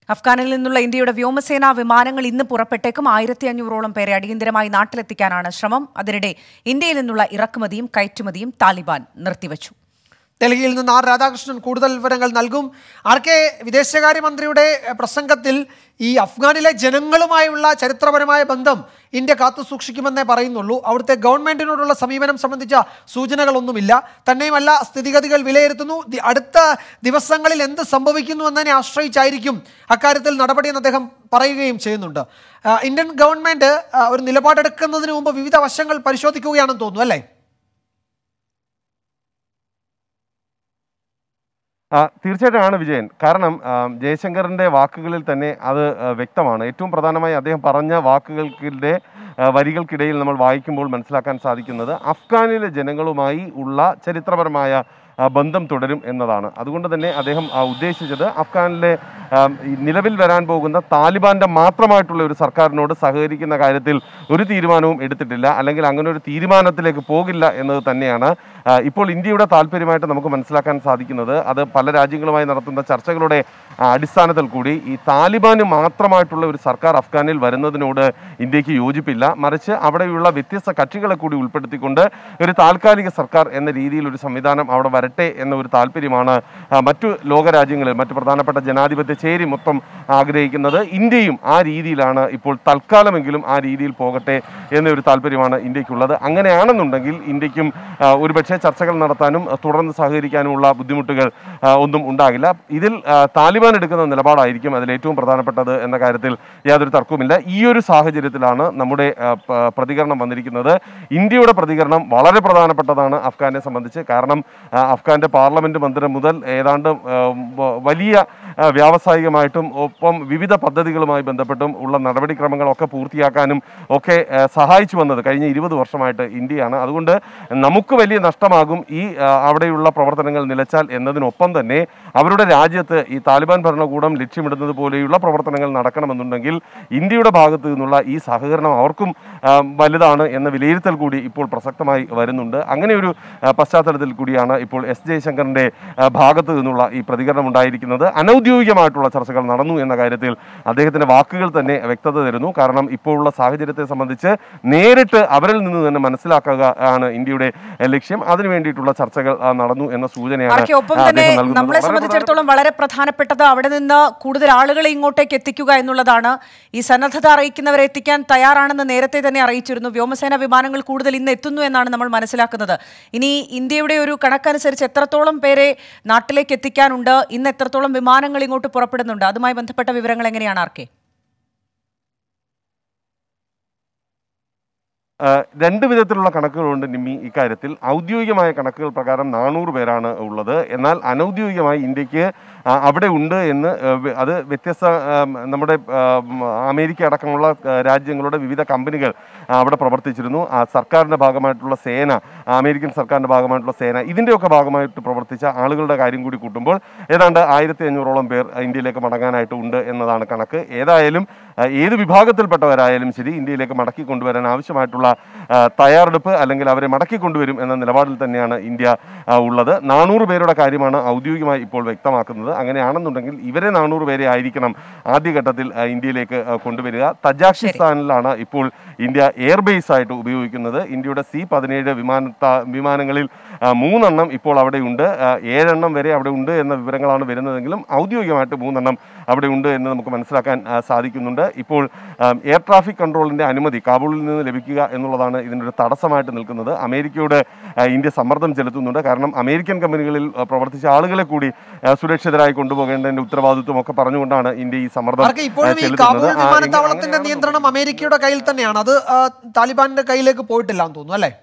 അഫ്ഗാനിൽ നിന്നുള്ള ഇന്ത്യയുടെ വ്യോമസേനാ വിമാനങ്ങൾ ഇന്ന് പുറപ്പെട്ടേക്കും ആയിരത്തി അഞ്ഞൂറോളം പേരെ അടിയന്തരമായി നാട്ടിലെത്തിക്കാനാണ് ശ്രമം അതിനിടെ ഇന്ത്യയിൽ നിന്നുള്ള ഇറക്കുമതിയും കയറ്റുമതിയും താലിബാൻ നിർത്തിവച്ചു ഡൽഹിയിൽ നിന്ന് ആർ രാധാകൃഷ്ണൻ കൂടുതൽ വിവരങ്ങൾ നൽകും ആർ കെ വിദേശകാര്യമന്ത്രിയുടെ എഹ്, പ്രസംഗത്തിൽ ഈ അഫ്ഗാനിലെ ജനങ്ങളുമായുള്ള ചരിത്രപരമായ ബന്ധം ഇന്ത്യ കാത്തു സൂക്ഷിക്കുമെന്നേ പറയുന്നുള്ളൂ അവിടുത്തെ ഗവൺമെന്റിനോടുള്ള സമീപനം സംബന്ധിച്ച സൂചനകളൊന്നുമില്ല തന്നെയുമല്ല സ്ഥിതിഗതികൾ വിലയിരുത്തുന്നു ദി- അടുത്ത ദിവസങ്ങളിൽ എന്ത് സംഭവിക്കുന്നു എന്നതിനെ ആശ്രയിച്ചായിരിക്കും അക്കാര്യത്തിൽ നടപടിയെന്ന് അദ്ദേഹം പറയുകയും ചെയ്യുന്നുണ്ട് ആ, ഇന്ത്യൻ ഗവൺമെന്റ് ആ, ഒരു നിലപാടെടുക്കുന്നതിന് മുമ്പ് വിവിധ വശങ്ങൾ പരിശോധിക്കുകയാണെന്ന് തോന്നുന്നു അല്ലേ ആ, തീർച്ചയായിട്ടും ആണ് വിജയൻ കാരണം ആ, ജയശങ്കറിന്റെ വാക്കുകളിൽ തന്നെ അത് ആ, വ്യക്തമാണ് ഏറ്റവും പ്രധാനമായി അദ്ദേഹം പറഞ്ഞ വാക്കുകൾക്കിടെ ആ, വരികൾക്കിടയിൽ നമ്മൾ വായിക്കുമ്പോൾ മനസ്സിലാക്കാൻ സാധിക്കുന്നത് അഫ്ഗാനിലെ ജനങ്ങളുമായി ഉള്ള ചരിത്രപരമായ ആ, ബന്ധം തുടരും എന്നതാണ് അതുകൊണ്ട് തന്നെ അദ്ദേഹം ആ, ഉദ്ദേശിച്ചത് അഫ്ഗാനിലെ ആ, ഈ നിലവിൽ വരാൻ പോകുന്ന താലിബാന്റെ മാത്രമായിട്ടുള്ള ഒരു സർക്കാരിനോട് സഹകരിക്കുന്ന കാര്യത്തിൽ ഒരു തീരുമാനവും എടുത്തിട്ടില്ല അല്ലെങ്കിൽ അങ്ങനെ ഒരു തീരുമാനത്തിലേക്ക് പോകില്ല എന്നത് തന്നെയാണ് ആ, ഇപ്പോൾ ഇന്ത്യയുടെ താല്പര്യമായിട്ട് നമുക്ക് മനസ്സിലാക്കാൻ സാധിക്കുന്നത് അത് പല രാജ്യങ്ങളുമായി നടത്തുന്ന ചർച്ചകളുടെ ആ, അടിസ്ഥാനത്തിൽ കൂടി ഈ താലിബാന് മാത്രമായിട്ടുള്ള ഒരു സർക്കാർ അഫ്ഗാനിൽ വരുന്നതിനോട് ഇന്ത്യക്ക് യോജിപ്പില്ല മറിച്ച് അവിടെയുള്ള വ്യത്യസ്ത കക്ഷികളെ കൂടി ഉൾപ്പെടുത്തിക്കൊണ്ട് ഒരു താൽക്കാലിക സർക്കാർ എന്ന രീതിയിൽ ഒരു സംവിധാനം അവിടെ വരട്ടെ എന്ന ഒരു താല്പര്യമാണ് ആ, മറ്റു ലോകരാജ്യങ്ങളിൽ മറ്റു പ്രധാനപ്പെട്ട ജനാധിപത്യ ചേരി മൊത്തം ആഗ്രഹിക്കുന്നത് ഇന്ത്യയും ആ രീതിയിലാണ് ഇപ്പോൾ തൽക്കാലമെങ്കിലും ആ രീതിയിൽ പോകട്ടെ എന്നൊരു താല്പര്യമാണ് ഇന്ത്യക്കുള്ളത് അങ്ങനെയാണെന്നുണ്ടെങ്കിൽ ഇന്ത്യക്കും ആ, ഒരുപക്ഷെ ചർച്ചകൾ നടത്താനും ആ, തുടർന്ന് സഹകരിക്കാനുമുള്ള ബുദ്ധിമുട്ടുകൾ ആ, ഒന്നും ഉണ്ടാകില്ല ഇതിൽ ആ, താലിബാൻ എടുക്കുന്ന നിലപാടായിരിക്കും അതിൽ ഏറ്റവും പ്രധാനപ്പെട്ടത് എന്ന കാര്യത്തിൽ യാതൊരു തർക്കവുമില്ല ഈ ഒരു സാഹചര്യത്തിലാണ് നമ്മുടെ ആ, പ- പ്രതികരണം വന്നിരിക്കുന്നത് ഇന്ത്യയുടെ പ്രതികരണം വളരെ പ്രധാനപ്പെട്ടതാണ് അഫ്ഗാനെ സംബന്ധിച്ച് കാരണം ആ, അഫ്ഗാന്റെ പാർലമെന്റ് മന്ദിരം മുതൽ ഏതാണ്ട് ആ, വ- വലിയ ആ, വ്യാവസായികമായിട്ടും ഒപ്പം വിവിധ പദ്ധതികളുമായി ബന്ധപ്പെട്ടും ഉള്ള നടപടിക്രമങ്ങളൊക്കെ പൂർത്തിയാക്കാനും ഒക്കെ ആ, സഹായിച്ചു വന്നത് കഴിഞ്ഞ ഇരുപത് വർഷമായിട്ട് ഇന്ത്യയാണ് അതുകൊണ്ട് നമുക്ക് വലിയ നഷ്ടമാകും ഈ ആ, അവിടെയുള്ള പ്രവർത്തനങ്ങൾ നിലച്ചാൽ എന്നതിനൊപ്പം തന്നെ അവരുടെ രാജ്യത്ത് ഈ താലിബാൻ ഭരണകൂടം ലക്ഷ്യമിടുന്നത് പോലെയുള്ള പ്രവർത്തനങ്ങൾ നടക്കണമെന്നുണ്ടെങ്കിൽ ഇന്ത്യയുടെ ഭാഗത്തു നിന്നുള്ള ഈ സഹകരണം അവർക്കും ആ, വലുതാണ് എന്ന വിലയിരുത്തൽ കൂടി ഇപ്പോൾ പ്രസക്തമായി വരുന്നുണ്ട് അങ്ങനെ ഒരു ആ, പശ്ചാത്തലത്തിൽ കൂടിയാണ് ഇപ്പോൾ എസ് ജയശങ്കറിന്റെ ആ, ഭാഗത്തു നിന്നുള്ള ഈ പ്രതികരണം ഉണ്ടായിരിക്കുന്നത് അനൗദ്യോഗികമായിട്ടുള്ള ചർച്ചകൾ നടന്നു എന്ന കാര്യത്തിൽ അദ്ദേഹത്തിന്റെ വാക്കുകൾ തന്നെ വ്യക്തത തരുന്നു കാരണം ഇപ്പോഴുള്ള സാഹചര്യത്തെ സംബന്ധിച്ച് നേരിട്ട് അവരിൽ നിന്ന് തന്നെ മനസ്സിലാക്കുക ആണ് ഇന്ത്യയുടെ ആ, ലക്ഷ്യം അതിനു വേണ്ടിയിട്ടുള്ള ചർച്ചകൾ ആ, നടന്നു എന്ന സൂചനയാണ് ആർക്കെ ഒപ്പം ആ, തന്നെ അദ്ദേഹം നൽകുന്നത്. നമ്മളെ വളരെ സംബന്ധിച്ചിടത്തോളം വളരെ പ്രധാനപ്പെട്ടത് അവിടെ നിന്ന് കൂടുതൽ ആളുകളെ ഇങ്ങോട്ടേക്ക് എത്തിക്കുക എന്നുള്ളതാണ് ഈ സന്നദ്ധത അറിയിക്കുന്നവരെ എത്തിക്കാൻ തയ്യാറാണെന്ന് നേരത്തെ തന്നെ അറിയിച്ചിരുന്നു വ്യോമസേന വിമാനങ്ങൾ കൂടുതൽ ഇന്ന് എത്തുന്നു എന്നാണ് നമ്മൾ മനസ്സിലാക്കുന്നത് ഇനി ഇന്ത്യയുടെ ഒരു കണക്കനുസരിച്ച് എത്രത്തോളം പേരെ നാട്ടിലേക്ക് എത്തിക്കാനുണ്ട് ഇന്ന് എത്രത്തോളം വിമാനങ്ങൾ ഇങ്ങോട്ട് പുറപ്പെടുന്നുണ്ട് അതുമായി ബന്ധപ്പെട്ട വിവരങ്ങൾ എങ്ങനെയാണ് ആർക്കെ ആ, രണ്ട് വിധത്തിലുള്ള കണക്കുകളുണ്ട് നിമ്മി ഇക്കാര്യത്തിൽ ഔദ്യോഗികമായ കണക്കുകൾ പ്രകാരം നാനൂറ് പേരാണ് ഉള്ളത് എന്നാൽ അനൗദ്യോഗികമായി ഇന്ത്യക്ക് ആ, അവിടെ ഉണ്ട് എന്ന് ആ, വ- അത് വ്യത്യസ്ത ആ, നമ്മുടെ ആ, ഉം, അമേരിക്ക അടക്കമുള്ള ആ, രാജ്യങ്ങളുടെ വിവിധ കമ്പനികൾ ആ, അവിടെ പ്രവർത്തിച്ചിരുന്നു ആ സർക്കാരിൻ്റെ ഭാഗമായിട്ടുള്ള സേന ആ, അമേരിക്കൻ സർക്കാരിൻ്റെ ഭാഗമായിട്ടുള്ള സേന ഇതിൻ്റെയൊക്കെ ഭാഗമായിട്ട് പ്രവർത്തിച്ച ആളുകളുടെ കാര്യം കൂടി കൂട്ടുമ്പോൾ ഏതാണ്ട് ആയിരത്തി അഞ്ഞൂറോളം പേർ ഇന്ത്യയിലേക്ക് മടങ്ങാനായിട്ട് ഉണ്ട് എന്നതാണ് കണക്ക് ഏതായാലും ആ, ഏത് വിഭാഗത്തിൽപ്പെട്ടവരായാലും ശരി ഇന്ത്യയിലേക്ക് മടക്കി കൊണ്ടുവരാൻ ആവശ്യമായിട്ടുള്ള ആ, തയ്യാറെടുപ്പ് അല്ലെങ്കിൽ അവരെ മടക്കി കൊണ്ടുവരും എന്ന നിലപാടിൽ തന്നെയാണ് ഇന്ത്യ ആ, ഉള്ളത് നാനൂറ് പേരുടെ കാര്യമാണ് ഔദ്യോഗികമായി ഇപ്പോൾ വ്യക്തമാക്കുന്നത് അങ്ങനെയാണെന്നുണ്ടെങ്കിൽ ഇവരെ നാനൂറ് പേരെ ആയിരിക്കണം ആദ്യഘട്ടത്തിൽ ആ, ഇന്ത്യയിലേക്ക് ആ, കൊണ്ടുവരിക തജാക്കിസ്ഥാനിലാണ് ഇപ്പോൾ ഇന്ത്യ എയർബേസ് ആയിട്ട് ഉപയോഗിക്കുന്നത് ഇന്ത്യയുടെ സി പതിനേഴ് വിമാന വിമാനങ്ങളിൽ ആ, മൂന്നെണ്ണം ഇപ്പോൾ അവിടെയുണ്ട് ആ, ഏഴെണ്ണം വരെ അവിടെ ഉണ്ട് എന്ന വിവരങ്ങളാണ് വരുന്നതെങ്കിലും ഔദ്യോഗികമായിട്ട് മൂന്നെണ്ണം അവിടെ ഉണ്ട് എന്ന് നമുക്ക് മനസ്സിലാക്കാൻ ആ, സാധിക്കുന്നുണ്ട് ഇപ്പോൾ ആ, എയർ ട്രാഫിക് കൺട്രോളിന്റെ അനുമതി കാബൂളിൽ നിന്ന് ലഭിക്കുക എന്നുള്ളതാണ് ഇതിനൊരു തടസ്സമായിട്ട് നിൽക്കുന്നത് അമേരിക്കയോട് ആ, ഇന്ത്യ സമ്മർദ്ദം ചെലുത്തുന്നുണ്ട് കാരണം അമേരിക്കൻ കമ്പനികളിൽ ആ, പ്രവർത്തിച്ച ആളുകളെ കൂടി ആ, സുരക്ഷിതരായി കൊണ്ടുപോകേണ്ടതിന്റെ ഉത്തരവാദിത്വം ഒക്കെ പറഞ്ഞുകൊണ്ടാണ് ഇന്ത്യ ഈ സമ്മർദ്ദം അവർക്ക് ആ, ഇപ്പോഴും ഈ ചെലുത്തുന്നത് കാബൂൾ ആ, എങ്കിൽ വിമാനത്താവളത്തിന്റെ അങ്ങനെയാണെന്നുണ്ടെങ്കിൽ നിയന്ത്രണം അമേരിക്കയുടെ കയ്യിൽ തന്നെയാണ് അത് ആ, താലിബാന്റെ കയ്യിലേക്ക് പോയിട്ടില്ല എന്ന് തോന്നുന്നു അല്ലേ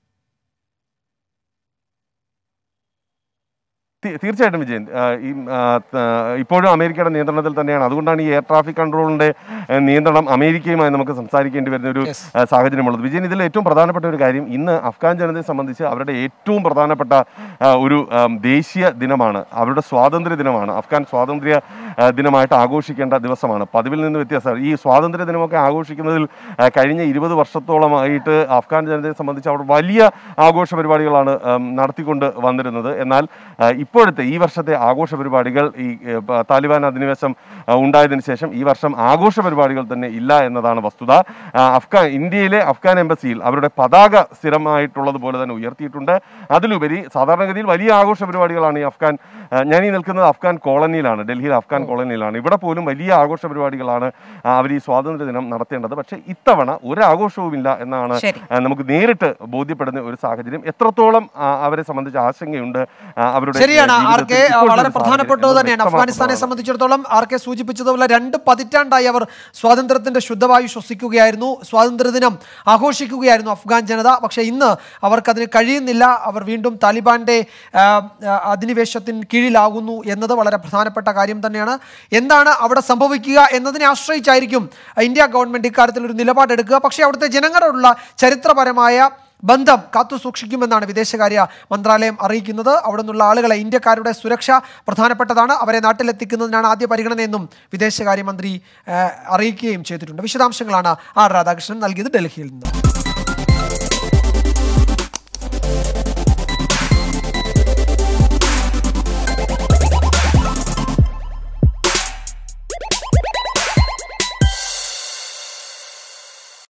തീ- തീർച്ചയായിട്ടും വിജയൻ ആ, ഈ ആ, ത- ഇപ്പോഴും അമേരിക്കയുടെ നിയന്ത്രണത്തിൽ തന്നെയാണ് അതുകൊണ്ടാണ് ഈ എയർ ട്രാഫിക് കൺട്രോളിന്റെ ആ, നിയന്ത്രണം അമേരിക്കയുമായി നമുക്ക് സംസാരിക്കേണ്ടി വരുന്ന ഒരു Yes. ആ, സാഹചര്യമുള്ളത് വിജയൻ ഇതിൽ ഏറ്റവും പ്രധാനപ്പെട്ട ഒരു കാര്യം ഇന്ന് അഫ്ഗാൻ ജനതയെ സംബന്ധിച്ച് അവരുടെ ഏറ്റവും പ്രധാനപ്പെട്ട ആ, ഒരു ആം, ദേശീയ ദിനമാണ് അവരുടെ സ്വാതന്ത്ര്യ ദിനമാണ് അഫ്ഗാൻ സ്വാതന്ത്ര്യ ആ, ദിനമായിട്ട് ആഘോഷിക്കേണ്ട ദിവസമാണ് പതിവിൽ നിന്ന് വ്യത്യാസമാണ് ഈ സ്വാതന്ത്ര്യ ദിനമൊക്കെ ആഘോഷിക്കുന്നതിൽ ആ, കഴിഞ്ഞ ഇരുപത് വർഷത്തോളമായിട്ട് അഫ്ഗാൻ ജനതയെ സംബന്ധിച്ച് അവിടെ വലിയ ആഘോഷ പരിപാടികളാണ് ഉം, നടത്തിക്കൊണ്ട് വന്നിരുന്നത് എന്നാൽ ആ, ഇപ്പോഴത്തെ ഈ വർഷത്തെ ആഘോഷ പരിപാടികൾ ഈ ഏ, പ- താലിബാൻ അധിനിവേശം ആ, ഉണ്ടായതിനു ശേഷം ഈ വർഷം ആഘോഷ പരിപാടികൾ തന്നെ ഇല്ല എന്നതാണ് വസ്തുത ആ, അഫ്ഗാൻ ഇന്ത്യയിലെ അഫ്ഗാൻ എംബസിയിൽ അവരുടെ പതാക സ്ഥിരമായിട്ടുള്ളത് പോലെ തന്നെ ഉയർത്തിയിട്ടുണ്ട് അതിലുപരി സാധാരണഗതിയിൽ വലിയ ആഘോഷ പരിപാടികളാണ് ഈ അഫ്ഗാൻ ആ, ഞാൻ ഈ നിൽക്കുന്നത് അഫ്ഗാൻ കോളനിയിലാണ് ഡൽഹിയിൽ അഫ്ഗാൻ കോളനിയിലാണ് ഇവിടെ പോലും വലിയ ആഘോഷ പരിപാടികളാണ് ആ, അവർ ഈ സ്വാതന്ത്ര്യ ദിനം നടത്തേണ്ടത് പക്ഷേ ഇത്തവണ ഒരു ആഘോഷവുമില്ല എന്നാണ് ശരി. ആ, നമുക്ക് നേരിട്ട് ബോധ്യപ്പെടുന്ന ഒരു സാഹചര്യം എത്രത്തോളം ആ, അവരെ സംബന്ധിച്ച് ആശങ്കയുണ്ട് ആ, അവരുടെ ശരിയാണ് ആർ ജീവിതത്തിൽ കെ ഇപ്പോഴത്തെ വളരെ ഒരു പ്രധാനപ്പെട്ടത് സാഹചര്യം തന്നെയാണ് എന്നത് അഫ്ഗാനിസ്ഥാനെ വ്യക്തമാക്കുന്നതാണ്. സംബന്ധിച്ചിടത്തോളം ആർ കെ സൂചിപ്പിച്ചതുപോലെ രണ്ട് പതിറ്റാണ്ടായി അവർ സ്വാതന്ത്ര്യത്തിന്റെ ശുദ്ധവായു ശ്വസിക്കുകയായിരുന്നു സ്വാതന്ത്ര്യദിനം ആഘോഷിക്കുകയായിരുന്നു അഫ്ഗാൻ ജനത പക്ഷേ ഇന്ന് അവർക്കതിന് കഴിയുന്നില്ല അവർ വീണ്ടും താലിബാന്റെ ആ, ആ, അധിനിവേശത്തിന് കീഴിലാകുന്നു എന്നത് വളരെ പ്രധാനപ്പെട്ട കാര്യം തന്നെയാണ് എന്താണ് അവിടെ സംഭവിക്കുക എന്നതിനെ ആശ്രയിച്ചായിരിക്കും ഇന്ത്യ ഗവൺമെന്റ് ഇക്കാര്യത്തിൽ ഒരു നിലപാടെടുക്കുക പക്ഷേ അവിടുത്തെ ജനങ്ങളോടുള്ള ചരിത്രപരമായ ബന്ധം കാത്തു സൂക്ഷിക്കുമെന്നാണ് വിദേശകാര്യ മന്ത്രാലയം അറിയിക്കുന്നത് അവിടെ നിന്നുള്ള ആളുകളെ ഇന്ത്യക്കാരുടെ സുരക്ഷ പ്രധാനപ്പെട്ടതാണ് അവരെ നാട്ടിലെത്തിക്കുന്നതിനാണ് ആദ്യ പരിഗണനയെന്നും വിദേശകാര്യമന്ത്രി ആ, അറിയിക്കുകയും ചെയ്തിട്ടുണ്ട് വിശദാംശങ്ങളാണ് ആർ രാധാകൃഷ്ണൻ നൽകിയത് ഡൽഹിയിൽ നിന്ന്